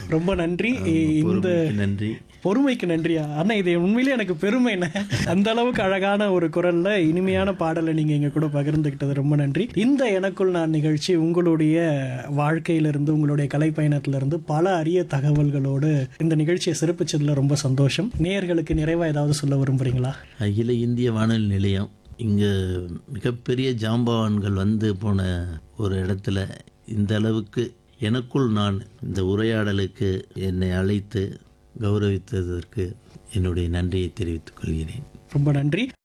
ரொம்ப நன்றி இந்த பொறுமைக்கு நன்றி பொறுமைக்கு நன்றியா அண்ணா இது உண்மையிலேயே எனக்கு பெருமைண்ணே அந்த அளவுக்கு அழகான ஒரு குரல்ல இனிமையான பாடலை நீங்க எங்க கூட பகிர்ந்துக்கிட்டது ரொம்ப நன்றி இந்த எனக்குள் நான் நிகழ்ச்சி உங்களுடைய வாழ்க்கையிலிருந்து உங்களுடைய கலை பயணத்திலிருந்து பல அரிய தகவல்களோடு இந்த நிகழ்ச்சியை சிறப்பிச்சதுல ரொம்ப சந்தோஷம் நேயர்களுக்கு நிறைவா ஏதாவது சொல்ல விரும்புறீங்களா அகில இந்திய வானொலி நிலையம் இங்கே மிகப்பெரிய ஜாம்பவான்கள் வந்து போன ஒரு இடத்துல இந்த அளவுக்கு எனக்குள் நான் இந்த உரையாடலுக்கு என்னை அழைத்து கௌரவித்ததற்கு என்னுடைய நன்றியை தெரிவித்துக் கொள்கிறேன் ரொம்ப நன்றி